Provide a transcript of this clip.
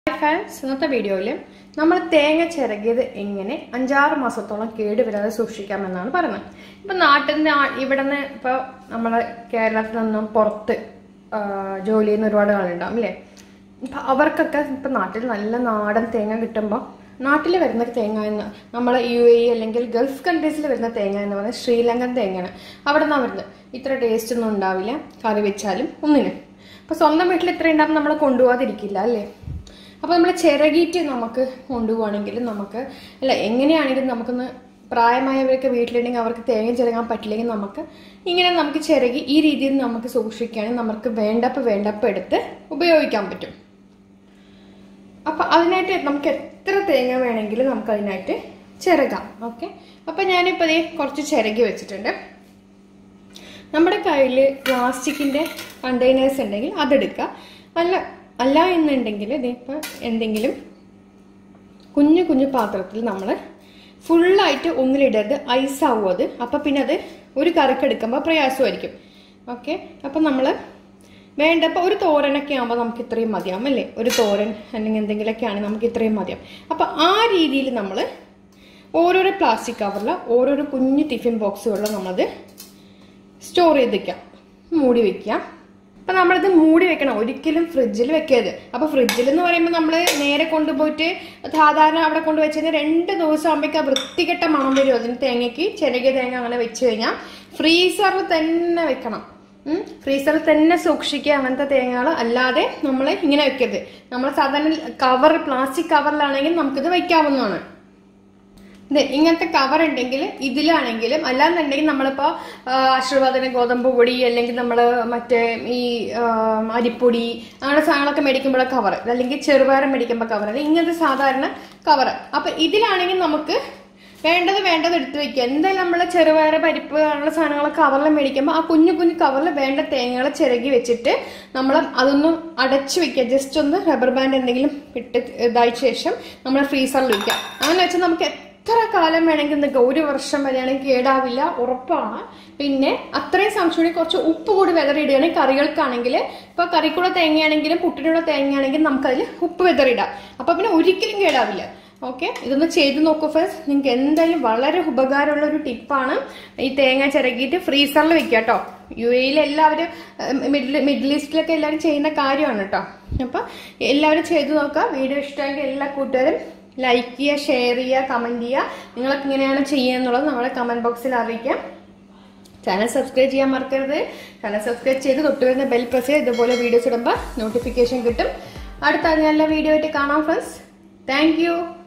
friends ഇന്നത്തെ വീഡിയോയിൽ നമ്മൾ തേങ്ങ ചിരകിയത് എങ്ങനെ അഞ്ചാറ് മാസത്തോളം കേടുവരാതെ സൂക്ഷിക്കാമെന്നാണ് പറയുന്നത് ഇപ്പം നാട്ടിൽ നിന്ന് ഇവിടെ നിന്ന് ഇപ്പോൾ നമ്മളെ കേരളത്തിൽ നിന്നും പുറത്ത് ആ, ജോലി ചെയ്യുന്ന ഒരുപാട് ആളുണ്ടാവും അല്ലേ അപ്പം അവർക്കൊക്കെ ഇപ്പം നാട്ടിൽ നല്ല നാടൻ തേങ്ങ കിട്ടുമ്പോൾ നാട്ടിൽ വരുന്ന തേങ്ങ എന്ന് നമ്മൾ യു എ അല്ലെങ്കിൽ ഗൾഫ് കൺട്രീസിൽ വരുന്ന തേങ്ങ എന്ന് പറയുന്നത് ശ്രീലങ്കൻ തേങ്ങയാണ് അവിടെ നിന്നാണ് വരുന്നത് ഇത്ര ടേസ്റ്റ് ഒന്നും ഉണ്ടാവില്ല കറി വെച്ചാലും ഒന്നിനും അപ്പോൾ സ്വന്തം വീട്ടിൽ ഇത്ര ഉണ്ടാകുമ്പോൾ നമ്മൾ കൊണ്ടുപോകാതിരിക്കില്ല അല്ലേ അപ്പോൾ നമ്മൾ ചിരകിയിട്ട് നമുക്ക് കൊണ്ടുപോവാണെങ്കിൽ നമുക്ക് അല്ല എങ്ങനെയാണെങ്കിലും നമുക്കൊന്ന് പ്രായമായവരൊക്കെ വീട്ടിലുണ്ടെങ്കിൽ അവർക്ക് തേങ്ങ ചിരകാൻ പറ്റില്ലെങ്കിൽ നമുക്ക് ഇങ്ങനെ നമുക്ക് ചിരകി ഈ രീതിയിൽ നമുക്ക് സൂക്ഷിക്കുകയാണെങ്കിൽ നമുക്ക് വേണ്ടപ്പോൾ വേണ്ടപ്പോൾ എടുത്ത് ഉപയോഗിക്കാൻ പറ്റും അപ്പം അതിനായിട്ട് നമുക്ക് എത്ര തേങ്ങ വേണമെങ്കിലും നമുക്ക് അതിനായിട്ട് ചിരകാം ഓക്കെ അപ്പം ഞാനിപ്പോൾ ദേ കുറച്ച് ചിരകി വെച്ചിട്ടുണ്ട് നമ്മുടെ കയ്യിൽ പ്ലാസ്റ്റിക്കിൻ്റെ കണ്ടെയ്നേഴ്സ് ഉണ്ടെങ്കിൽ അതെടുക്കുക അല്ല അല്ല എന്നുണ്ടെങ്കിൽ ഇതിപ്പോൾ എന്തെങ്കിലും കുഞ്ഞു കുഞ്ഞു പാത്രത്തിൽ നമ്മൾ ഫുള്ളായിട്ട് ഒന്നിലിടരുത് ഐസാവും അത് അപ്പം പിന്നെ അത് ഒരു കറിക്ക് എടുക്കുമ്പോൾ പ്രയാസമായിരിക്കും ഓക്കെ അപ്പം നമ്മൾ വേണ്ടപ്പോൾ ഒരു തോരനൊക്കെ ആകുമ്പോൾ നമുക്ക് ഇത്രയും മതിയാവും അല്ലേ ഒരു തോരൻ അല്ലെങ്കിൽ എന്തെങ്കിലുമൊക്കെ ആണെങ്കിൽ നമുക്ക് ഇത്രയും മതിയാവും അപ്പം ആ രീതിയിൽ നമ്മൾ ഓരോരോ പ്ലാസ്റ്റിക് കവറിൽ ഓരോരോ കുഞ്ഞു ടിഫിൻ ബോക്സുകളിൽ നമ്മളത് സ്റ്റോർ ചെയ്ത് വെക്കാം മൂടി വെക്കാം അപ്പൊ നമ്മളിത് മൂടി വെക്കണം ഒരിക്കലും ഫ്രിഡ്ജിൽ വെക്കരുത് അപ്പൊ ഫ്രിഡ്ജിൽ എന്ന് പറയുമ്പോൾ നമ്മൾ നേരെ കൊണ്ടുപോയിട്ട് സാധാരണ അവിടെ കൊണ്ട് വെച്ച് കഴിഞ്ഞാൽ രണ്ട് ദിവസം ആകുമ്പോഴേക്കും വൃത്തികെട്ട മണം വരും അതിന് തേങ്ങയ്ക്ക് ചെറുകിയ തേങ്ങ അങ്ങനെ വെച്ച് കഴിഞ്ഞാൽ ഫ്രീസറിൽ തന്നെ വെക്കണം ഫ്രീസറിൽ തന്നെ സൂക്ഷിക്കുക അങ്ങനത്തെ തേങ്ങകൾ അല്ലാതെ നമ്മൾ ഇങ്ങനെ വെക്കരുത് നമ്മൾ സാധാരണ കവർ പ്ലാസ്റ്റിക് കവറിലാണെങ്കിൽ നമുക്കിത് വയ്ക്കാവുന്നതാണ് ഇത് ഇങ്ങനത്തെ കവർ ഉണ്ടെങ്കിൽ ഇതിലാണെങ്കിലും അല്ലാന്നുണ്ടെങ്കിൽ നമ്മളിപ്പോ ആ, ആശീർവാദന ഗോതമ്പ് പൊടി അല്ലെങ്കിൽ നമ്മൾ മറ്റേ ഈ ആ, അരിപ്പൊടി അങ്ങനെ സാധനങ്ങളൊക്കെ മേടിക്കുമ്പോൾ കവർ അല്ലെങ്കിൽ ചെറുപയർ മേടിക്കുമ്പോൾ കവർ ഇങ്ങനത്തെ സാധാരണ കവർ അപ്പൊ ഇതിലാണെങ്കിൽ നമുക്ക് വേണ്ടത് വേണ്ടത് എടുത്തു വെക്കുക എന്തായാലും നമ്മൾ ചെറുപയർ പരിപ്പ് അങ്ങനെയുള്ള സാധനങ്ങൾ കവറിൽ മേടിക്കുമ്പോൾ ആ കുഞ്ഞു കുഞ്ഞു കവറിൽ വേണ്ട തേങ്ങകൾ ചിരകി വെച്ചിട്ട് നമ്മൾ അതൊന്നും അടച്ചു വെക്കുക ജസ്റ്റ് ഒന്ന് റബ്ബർ ബാൻഡ് എന്തെങ്കിലും ഇട്ട് ഇതായ ശേഷം നമ്മൾ ഫ്രീസറിൽ വെക്കുക അങ്ങനെ വെച്ചാൽ നമുക്ക് എത്ര കാലം വേണമെങ്കിൽ നിൽക്കുക ഒരു വർഷം വരെയാണെങ്കിൽ കേടാവില്ല ഉറപ്പാണ് പിന്നെ അത്രയും സംശയം കുറച്ച് ഉപ്പ് കൂടി വിതറിയിടുകയാണെങ്കിൽ കറികൾക്കാണെങ്കിൽ ഇപ്പൊ കറിക്കുള്ള തേങ്ങയാണെങ്കിലും പുട്ടിനുള്ള തേങ്ങയാണെങ്കിലും നമുക്കതിൽ ഉപ്പ് വിതറിയിടാം അപ്പൊ പിന്നെ ഒരിക്കലും കേടാവില്ല ഓക്കെ ഇതൊന്ന് ചെയ്ത് നോക്കൂ ഫ്രണ്ട്സ് നിങ്ങൾക്ക് എന്തായാലും വളരെ ഉപകാരമുള്ള ഒരു ടിപ്പാണ് ഈ തേങ്ങ ചിരകിയിട്ട് ഫ്രീസറിൽ വെക്കുക കേട്ടോ യു എയിൽ എല്ലാവരും മിഡിൽ മിഡിൽ ഈസ്റ്റിലൊക്കെ എല്ലാവരും ചെയ്യുന്ന കാര്യമാണ് കേട്ടോ അപ്പൊ എല്ലാവരും ചെയ്തു നോക്കുക വീഡിയോ ഇഷ്ടമെങ്കിൽ എല്ലാ കൂട്ടുകാരും ലൈക്ക് ചെയ്യുക ഷെയർ ചെയ്യുക കമന്റ് ചെയ്യുക നിങ്ങളൊക്കെ ഇങ്ങനെയാണ് ചെയ്യുക എന്നുള്ളത് നമ്മളെ കമന്റ് ബോക്സിൽ അറിയിക്കാം ചാനൽ സബ്സ്ക്രൈബ് ചെയ്യാൻ മറക്കരുത് ചാനൽ സബ്സ്ക്രൈബ് ചെയ്ത് തൊട്ട് വരുന്ന ബെൽ പ്രസ് ചെയ്ത് ഇതുപോലെ വീഡിയോസ് ഇടുമ്പോൾ നോട്ടിഫിക്കേഷൻ കിട്ടും അടുത്ത നല്ല വീഡിയോ ആയിട്ട് കാണാം ഫ്രണ്ട്സ് താങ്ക്